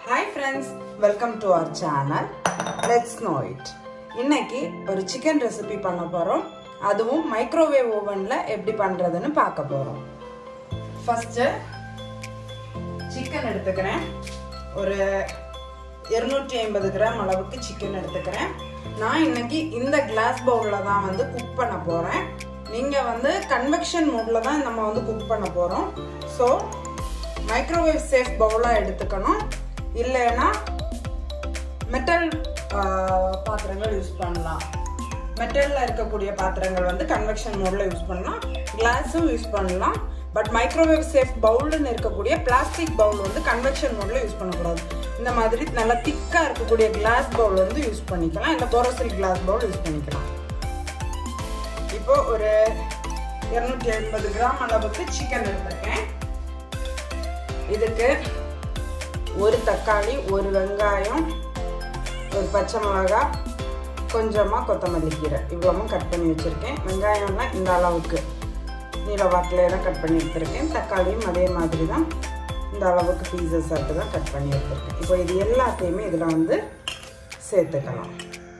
hi friends welcome to our channel let's know it இன்னைக்கு ஒரு chicken recipe பண்ண போகிறோம் அதுவும் மைக்ரோவேவ் ஓவனில் எப்படி பண்ணுறதுன்னு பார்க்க போகிறோம் ஃபஸ்ட்டு சிக்கன் எடுத்துக்கிறேன் ஒரு இருநூற்றி ஐம்பது கிராம் அளவுக்கு சிக்கன் எடுத்துக்கிறேன் நான் இன்னைக்கு இந்த கிளாஸ் பவுலில் தான் வந்து குக் பண்ண போகிறேன் நீங்கள் வந்து கன்வெக்ஷன் மோடில் தான் நம்ம வந்து குக் பண்ண போகிறோம் ஸோ மைக்ரோவேவ் சேஃப் பவுலாக எடுத்துக்கணும் இல்லைன்னா மெட்டல் பாத்திரங்கள் யூஸ் பண்ணலாம் மெட்டலில் இருக்கக்கூடிய பாத்திரங்கள் வந்து கன்வெக்ஷன் மோடில் யூஸ் பண்ணலாம் கிளாஸும் யூஸ் பண்ணலாம் பட் மைக்ரோவேவ் சேஃப் பவுல்னு இருக்கக்கூடிய பிளாஸ்டிக் பவுல் வந்து கன்வெக்ஷன் மோடில் யூஸ் பண்ணக்கூடாது இந்த மாதிரி நல்லா திக்காக இருக்கக்கூடிய கிளாஸ் பவுல் வந்து யூஸ் பண்ணிக்கலாம் இல்லை போரோசில் கிளாஸ் பவுல் யூஸ் பண்ணிக்கலாம் இப்போ ஒரு இருநூற்றி ஐம்பது கிராம் அளவுக்கு சிக்கன் எடுத்திருக்கேன் இதுக்கு ஒரு தக்காளி ஒரு வெங்காயம் ஒரு பச்சை மிளகா கொஞ்சமாக கொத்தமல்லி கீரை இவ்வளவும் கட் பண்ணி வச்சுருக்கேன் வெங்காயம்லாம் இந்த அளவுக்கு நீல வாக்கில் தான் கட் பண்ணி எடுத்திருக்கேன் தக்காளியும் அதே மாதிரி தான் இந்த அளவுக்கு பீசஸ் ஆட்டு தான் கட் பண்ணி எடுத்திருக்கேன் இப்போ இது எல்லாத்தையுமே இதில் வந்து சேர்த்துக்கலாம்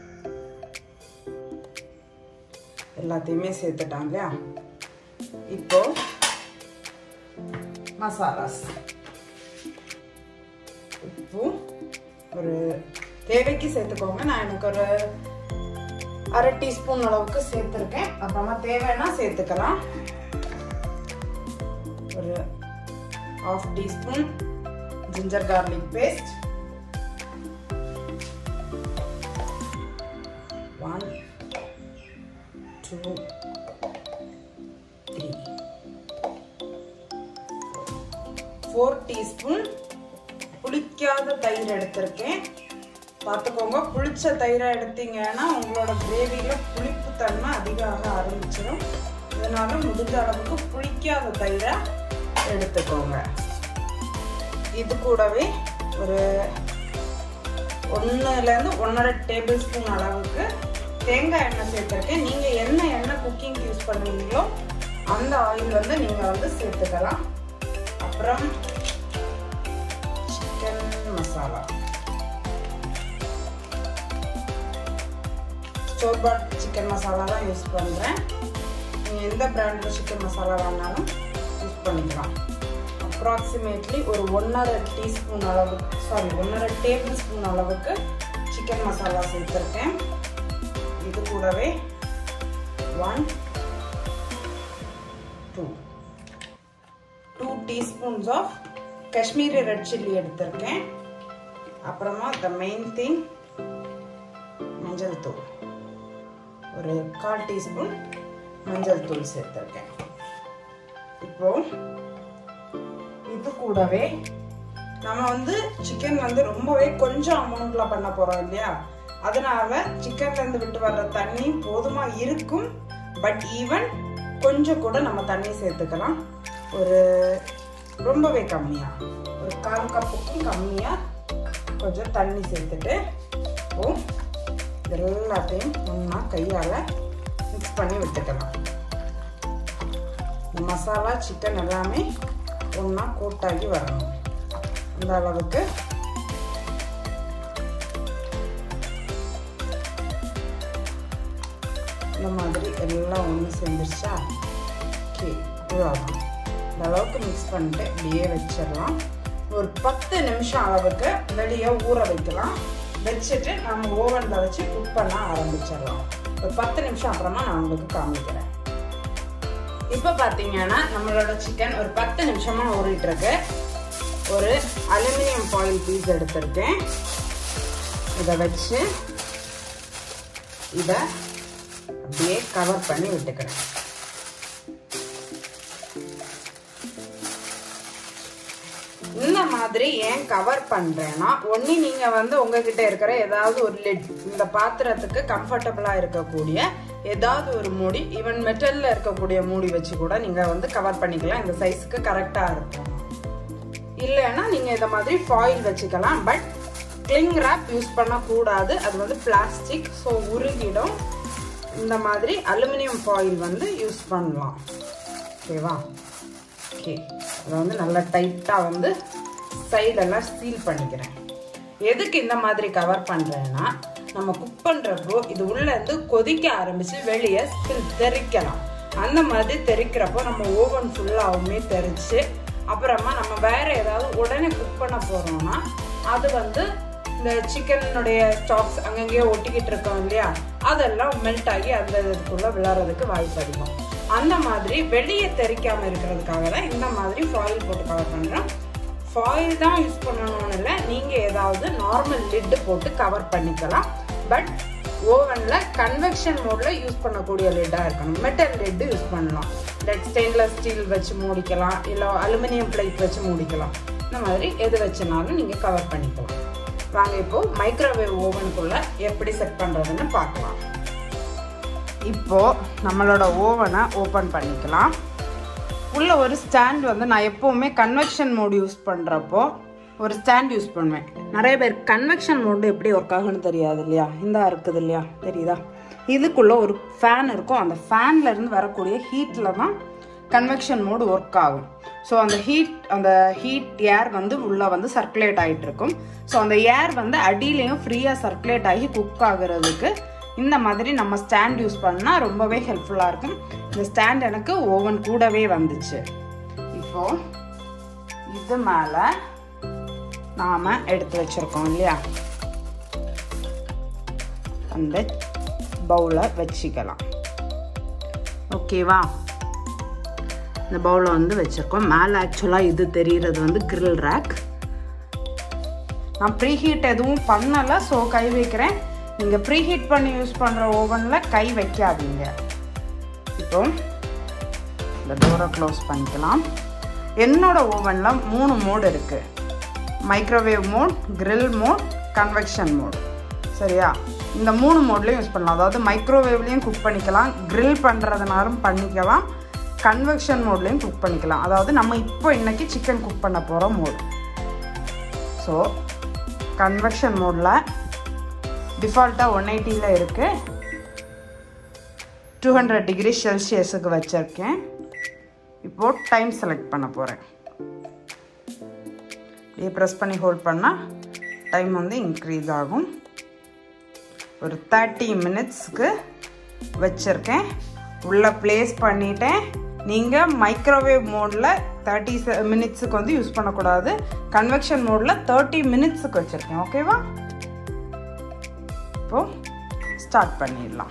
எல்லாத்தையுமே சேர்த்துட்டான் இல்லையா இப்போ மசாலாஸ் உப்பு ஒரு தேவைக்கு சேர்த்துக்கோங்க நான் எனக்கு ஒரு அரை டீஸ்பூன் அளவுக்கு சேர்த்துருக்கேன் அப்புறமா தேவைன்னா சேர்த்துக்கலாம் ஒரு half teaspoon ginger garlic paste one two three four teaspoon புளிக்காத தயிர் எடுத்திருக்கேன் பார்த்துக்கோங்க புளிச்ச தயிரை எடுத்தீங்கன்னா உங்களோட கிரேவியில் புளிப்பு தன்மை அதிகமாக ஆரம்பிச்சிடும் இதனால முடிஞ்ச அளவுக்கு புளிக்காத தயிரை எடுத்துக்கோங்க இது கூடவே ஒரு ஒன்றுலேருந்து ஒன்றரை டேபிள் ஸ்பூன் அளவுக்கு தேங்காய் எண்ணெய் சேர்த்துருக்கேன் நீங்கள் என்ன எண்ணெய் குக்கிங் யூஸ் பண்ணுவீங்களோ அந்த ஆயில் வந்து நீங்கள் வந்து சேர்த்துக்கலாம் அப்புறம் chicken masala store bought chicken masala தான் யூஸ் பண்ணுறேன் நீங்கள் எந்த பிராண்டில் சிக்கன் மசாலா வேணாலும் யூஸ் பண்ணிக்கலாம் அப்ராக்சிமேட்லி ஒரு ஒன்றரை டீஸ்பூன் அளவுக்கு சாரி ஒன்றரை டேபிள் ஸ்பூன் அளவுக்கு சிக்கன் மசாலா சேர்த்துருக்கேன் இது கூடவே one two two teaspoons of Kashmiri red chilli எடுத்திருக்கேன் அப்புறமா த மெயின் திங் மஞ்சள் தூள் ஒரு கால் டீஸ்பூன் மஞ்சள் தூள் சேர்த்துருக்கேன் இப்போ இது கூடவே நம்ம வந்து சிக்கன் வந்து ரொம்பவே கொஞ்சம் அமௌண்ட்ல பண்ண போறோம் இல்லையா அதனால சிக்கன்ல இருந்து விட்டு வர்ற தண்ணி போதுமா இருக்கும் பட் ஈவன் கொஞ்சம் கூட நம்ம தண்ணி சேர்த்துக்கலாம் ஒரு ரொம்பவே கம்மியா ஒரு கால் கப்புக்கும் கம்மியா கொஞ்சம் தண்ணி சேர்த்துட்டு ஓ எல்லாத்தையும் ஒன்றா கையால் மிக்ஸ் பண்ணி விட்டுக்கலாம் மசாலா சிக்கன் எல்லாமே ஒன்றா கூட்டாகி வரணும் அந்த அளவுக்கு இந்த மாதிரி எல்லாம் ஒன்று சேர்ந்துருச்சா ஓகே இவ்வளோதான் இந்த அளவுக்கு மிக்ஸ் பண்ணிட்டு இப்படியே வச்சிடலாம் ஒரு பத்து நிமிஷம் அளவுக்கு வெளியே ஊற வைக்கலாம் வச்சுட்டு நம்ம ஓவனில் வச்சு குக் பண்ண ஆரம்பிச்சிடலாம் ஒரு பத்து நிமிஷம் அப்புறமா நான் உங்களுக்கு காமிக்கிறேன் இப்போ பார்த்தீங்கன்னா நம்மளோட சிக்கன் ஒரு பத்து நிமிஷமாக ஊறிட்டு இருக்கு ஒரு அலுமினியம் ஃபாயில் பீஸ் எடுத்திருக்கேன் இதை வச்சு இதை அப்படியே கவர் பண்ணி விட்டுக்கிறேன் இந்த மாதிரி ஏன் கவர் பண்றேன்னா ஒன்னு நீங்க வந்து உங்ககிட்ட இருக்கிற ஏதாவது ஒரு லிட் இந்த பாத்திரத்துக்கு கம்ஃபர்டபுளா இருக்கக்கூடிய ஏதாவது ஒரு மூடி ஈவன் மெட்டல்ல இருக்கக்கூடிய மூடி வச்சு கூட நீங்க வந்து கவர் பண்ணிக்கலாம் இந்த சைஸ்க்கு கரெக்டா இருக்கும் இல்லைன்னா நீங்க இந்த மாதிரி ஃபாயில் வச்சுக்கலாம் பட் கிளிங் ரேப் யூஸ் பண்ணக்கூடாது அது வந்து பிளாஸ்டிக் ஸோ உருகிடும் இந்த மாதிரி அலுமினியம் ஃபாயில் வந்து யூஸ் பண்ணலாம் ஓகேவா ஓகே அதை வந்து நல்லா டைட்டாக வந்து சைடெல்லாம் சீல் பண்ணிக்கிறேன் எதுக்கு இந்த மாதிரி கவர் பண்ணுறேன்னா நம்ம குக் பண்ணுறப்போ இது உள்ளேருந்து கொதிக்க ஆரம்பித்து வெளியே தெறிக்கலாம் அந்த மாதிரி தெறிக்கிறப்போ நம்ம ஓவன் ஃபுல்லாகவுமே தெறிச்சு அப்புறமா நம்ம வேற ஏதாவது உடனே குக் பண்ண போகிறோம்னா அது வந்து இந்த சிக்கனுடைய ஸ்டாக்ஸ் அங்கங்கேயே ஒட்டிக்கிட்டு இருக்கோம் இல்லையா அதெல்லாம் மெல்ட் ஆகி அந்த இதுக்குள்ளே விளாட்றதுக்கு வாய்ப்பு அதிகம் அந்த மாதிரி வெளியே தெறிக்காம இருக்கிறதுக்காக தான் இந்த மாதிரி ஃபாயில் போட்டு கவர் பண்ணுறோம் ஃபாயில் தான் யூஸ் பண்ணணும்னு இல்லை நீங்கள் ஏதாவது நார்மல் லிட்டு போட்டு கவர் பண்ணிக்கலாம் பட் ஓவனில் கன்வெக்ஷன் மோடில் யூஸ் பண்ணக்கூடிய லிட்டாக இருக்கணும் மெட்டல் லிட்டு யூஸ் பண்ணலாம் லைக் ஸ்டெயின்லெஸ் ஸ்டீல் வச்சு மூடிக்கலாம் இல்லை அலுமினியம் பிளேட் வச்சு மூடிக்கலாம் இந்த மாதிரி எது வச்சுனாலும் நீங்கள் கவர் பண்ணிக்கலாம் வாங்க இப்போ மைக்ரோவேவ் ஓவனுக்குள்ளே எப்படி செட் பண்ணுறதுன்னு பார்க்கலாம் இப்போ நம்மளோட ஓவனை ஓப்பன் பண்ணிக்கலாம் உள்ள ஒரு ஸ்டாண்ட் வந்து நான் எப்போவுமே கன்வெக்ஷன் மோட் யூஸ் பண்ணுறப்போ ஒரு ஸ்டாண்ட் யூஸ் பண்ணுவேன் நிறைய பேர் கன்வெக்ஷன் மோடு எப்படி ஒர்க் ஆகுன்னு தெரியாது இல்லையா இந்த இருக்குது இல்லையா தெரியுதா இதுக்குள்ளே ஒரு ஃபேன் இருக்கும் அந்த ஃபேன்ல இருந்து வரக்கூடிய ஹீட்டில் தான் கன்வெக்ஷன் மோடு ஒர்க் ஆகும் ஸோ அந்த ஹீட் அந்த ஹீட் ஏர் வந்து உள்ளே வந்து சர்க்குலேட் ஆகிட்டு இருக்கும் ஸோ அந்த ஏர் வந்து அடியிலையும் ஃப்ரீயாக சர்க்குலேட் ஆகி குக் ஆகுறதுக்கு இந்த மாதிரி நம்ம ஸ்டாண்ட் யூஸ் பண்ணால் ரொம்பவே ஹெல்ப்ஃபுல்லாக இருக்கும் இந்த ஸ்டாண்ட் எனக்கு ஓவன் கூடவே வந்துச்சு இப்போ இது மேலே நாம் எடுத்து வச்சுருக்கோம் இல்லையா அந்த பவுலை வச்சுக்கலாம் ஓகேவா இந்த பவுலை வந்து வச்சுருக்கோம் மேலே ஆக்சுவலாக இது தெரிகிறது வந்து கிரில் ரேக் நான் ப்ரீஹீட் எதுவும் பண்ணலை ஸோ கை வைக்கிறேன் நீங்கள் ப்ரீஹீட் பண்ணி யூஸ் பண்ணுற ஓவனில் கை வைக்காதீங்க இப்போ இந்த டோரை க்ளோஸ் பண்ணிக்கலாம் என்னோட ஓவனில் மூணு மோடு இருக்குது microwave mode grill mode convection mode சரியா இந்த மூணு மோட்லேயும் யூஸ் பண்ணலாம் அதாவது மைக்ரோவேவ்லேயும் குக் பண்ணிக்கலாம் கிரில் பண்ணுறதுனாலும் பண்ணிக்கலாம் கன்வெக்ஷன் மோட்லேயும் குக் பண்ணிக்கலாம் அதாவது நம்ம இப்போ இன்றைக்கி சிக்கன் குக் பண்ண போகிற மோட் ஸோ கன்வெக்ஷன் மோடில் டிஃபால்ட்டாக ஒன் எயிட்டியில் இருக்குது டூ ஹண்ட்ரட் டிகிரி செல்சியஸுக்கு வச்சுருக்கேன் இப்போது டைம் செலக்ட் பண்ண போகிறேன் இப்படியே ப்ரெஸ் பண்ணி ஹோல்ட் பண்ணால் டைம் வந்து இன்க்ரீஸ் ஆகும் ஒரு தேர்ட்டி மினிட்ஸ்க்கு வச்சுருக்கேன் உள்ளே ப்ளேஸ் பண்ணிட்டேன் நீங்கள் மைக்ரோவேவ் மோடில் தேர்ட்டி மினிட்ஸுக்கு வந்து யூஸ் பண்ணக்கூடாது கன்வெக்ஷன் மோடில் தேர்ட்டி மினிட்ஸுக்கு வச்சுருக்கேன் ஓகேவா இப்போது ஸ்டார்ட் பண்ணிடலாம்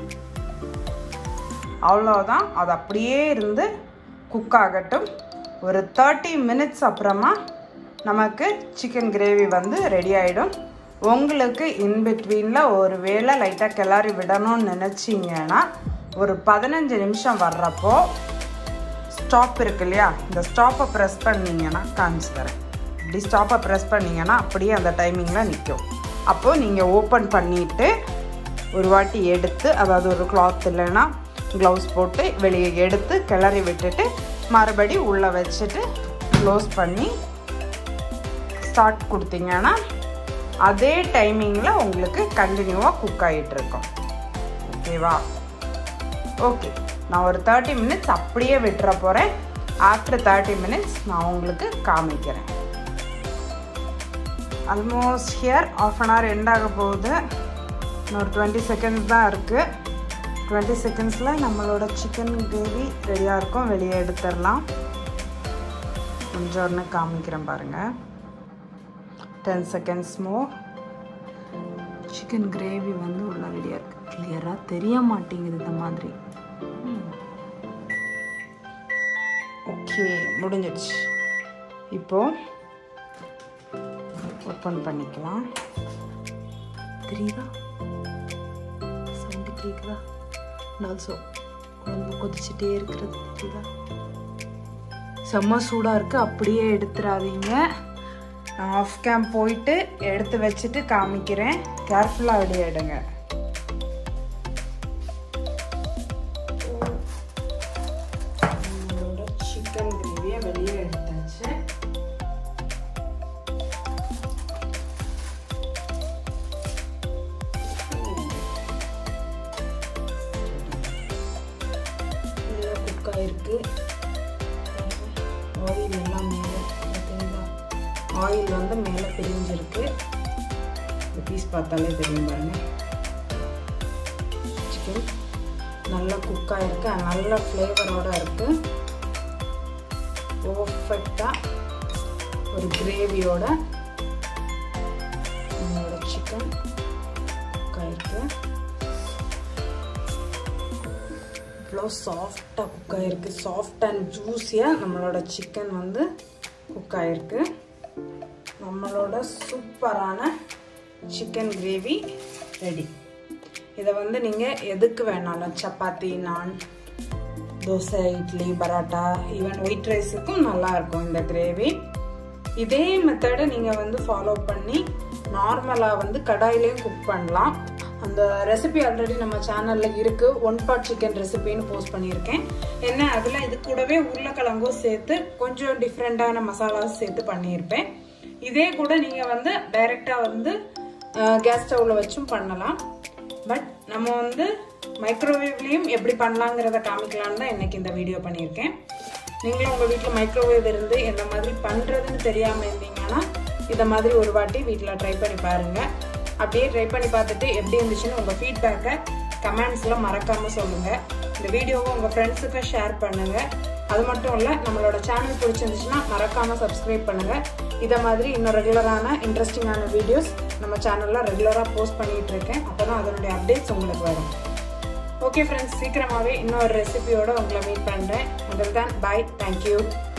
அவ்வளோதான் அது அப்படியே இருந்து குக் ஆகட்டும் ஒரு தேர்ட்டி மினிட்ஸ் அப்புறமா நமக்கு சிக்கன் கிரேவி வந்து ரெடி ஆகிடும் உங்களுக்கு இன்பிட்வீனில் ஒரு வேளை லைட்டாக கிளறி விடணும்னு நினச்சிங்கன்னா ஒரு பதினஞ்சு நிமிஷம் வர்றப்போ ஸ்டாப் இருக்கு இல்லையா இந்த ஸ்டாப்பை ப்ரெஸ் பண்ணிங்கன்னா காமிச்சு தரேன் இப்படி ஸ்டாப்பை ப்ரெஸ் பண்ணிங்கன்னா அப்படியே அந்த டைமிங்கில் நிற்கும் அப்போது நீங்கள் ஓப்பன் பண்ணிவிட்டு ஒரு வாட்டி எடுத்து அதாவது ஒரு கிளாத் இல்லைன்னா க்ளவுஸ் போட்டு வெளியே எடுத்து கிளறி விட்டுட்டு மறுபடி உள்ளே வச்சுட்டு க்ளோஸ் பண்ணி ஸ்டார்ட் கொடுத்தீங்கன்னா அதே டைமிங்கில் உங்களுக்கு கண்டினியூவாக குக் ஆகிட்டுருக்கும் ஓகேவா ஓகே நான் ஒரு தேர்ட்டி மினிட்ஸ் அப்படியே விட்டுற போகிறேன் ஆஃப்டர் தேர்ட்டி மினிட்ஸ் நான் உங்களுக்கு காமிக்கிறேன் almost here half an hour end ஆக போகுது இன்னொரு டுவெண்ட்டி செகண்ட்ஸ் தான் இருக்குது டுவெண்ட்டி செகண்ட்ஸில் நம்மளோட சிக்கன் கிரேவி ரெடியாக இருக்கும் வெளியே எடுத்துடலாம் கொஞ்சம் ஒன்று காமிக்கிறேன் பாருங்கள் டென் செகண்ட்ஸ் மோ சிக்கன் கிரேவி வந்து உள்ள ரெடியாக இருக்குது கிளியராக தெரிய மாட்டேங்குது இந்த மாதிரி ஓகே முடிஞ்சிடுச்சு இப்போது ஓப்பன் பண்ணிக்கலாம் தெரியுதா சவுண்டு கேட்குதா ஆல்சோ குழம்பு கொதிச்சுட்டே இருக்கிறது தெரியுதா செம்ம சூடாக இருக்குது அப்படியே எடுத்துடாதீங்க நான் ஆஃப் கேம் போயிட்டு எடுத்து வச்சுட்டு காமிக்கிறேன் கேர்ஃபுல்லாக அப்படியே எடுங்க சிக்கன் கிரேவியை வெளியே எடுத்தாச்சு குக் ஆயிருக்கு ஆயில் எல்லாம் மேலே பார்த்தீங்களா ஆயில் வந்து மேலே பிரிஞ்சிருக்கு பீஸ் பார்த்தாலே தெரியும் பாருங்க சிக்கன் நல்லா குக் ஆகிருக்கு நல்ல ஃப்ளேவரோட இருக்கு பர்ஃபெக்டாக ஒரு கிரேவியோட நம்மளோட சிக்கன் குக் ஆகிருக்கு இவ்வளோ சாஃப்டாக குக் ஆகிருக்கு சாஃப்ட் அண்ட் ஜூஸியாக நம்மளோட சிக்கன் வந்து குக் ஆகிருக்கு நம்மளோட சூப்பரான சிக்கன் கிரேவி ரெடி இதை வந்து நீங்கள் எதுக்கு வேணாலும் சப்பாத்தி நான் தோசை இட்லி பரோட்டா ஈவன் ஒயிட் ரைஸுக்கும் நல்லா இருக்கும் இந்த கிரேவி இதே மெத்தடை நீங்கள் வந்து ஃபாலோ பண்ணி நார்மலாக வந்து கடாயிலையும் குக் பண்ணலாம் அந்த ரெசிபி ஆல்ரெடி நம்ம சேனலில் இருக்குது ஒன் பாட் சிக்கன் ரெசிபின்னு போஸ்ட் பண்ணியிருக்கேன் என்ன அதில் இது கூடவே உருளைக்கிழங்கும் சேர்த்து கொஞ்சம் டிஃப்ரெண்ட்டான மசாலாவும் சேர்த்து பண்ணியிருப்பேன் இதே கூட நீங்கள் வந்து டைரெக்டாக வந்து கேஸ் ஸ்டவ்வில் வச்சும் பண்ணலாம் பட் நம்ம வந்து மைக்ரோவேவ்லேயும் எப்படி பண்ணலாங்கிறத காமிக்கலான்னு தான் இன்னைக்கு இந்த வீடியோ பண்ணியிருக்கேன் நீங்களும் உங்கள் வீட்டில் மைக்ரோவேவ் இருந்து எந்த மாதிரி பண்ணுறதுன்னு தெரியாமல் இருந்தீங்கன்னா இதை மாதிரி ஒரு வாட்டி வீட்டில் ட்ரை பண்ணி பாருங்கள் அப்படியே ட்ரை பண்ணி பார்த்துட்டு எப்படி இருந்துச்சுன்னு உங்கள் ஃபீட்பேக்கை கமெண்ட்ஸில் மறக்காமல் சொல்லுங்கள் இந்த வீடியோவை உங்கள் ஃப்ரெண்ட்ஸுக்கு ஷேர் பண்ணுங்கள் அது மட்டும் இல்லை நம்மளோட சேனல் பிடிச்சிருந்துச்சுன்னா மறக்காமல் சப்ஸ்கிரைப் பண்ணுங்கள் இதை மாதிரி இன்னும் ரெகுலரான இன்ட்ரெஸ்டிங்கான வீடியோஸ் நம்ம சேனலில் ரெகுலராக போஸ்ட் பண்ணிகிட்டு இருக்கேன் அப்போ தான் அதனுடைய அப்டேட்ஸ் உங்களுக்கு வரும் ஓகே ஃப்ரெண்ட்ஸ் சீக்கிரமாகவே இன்னொரு ரெசிபியோட உங்களை மீட் பண்ணுறேன் அதில் தான் பாய் தேங்க்யூ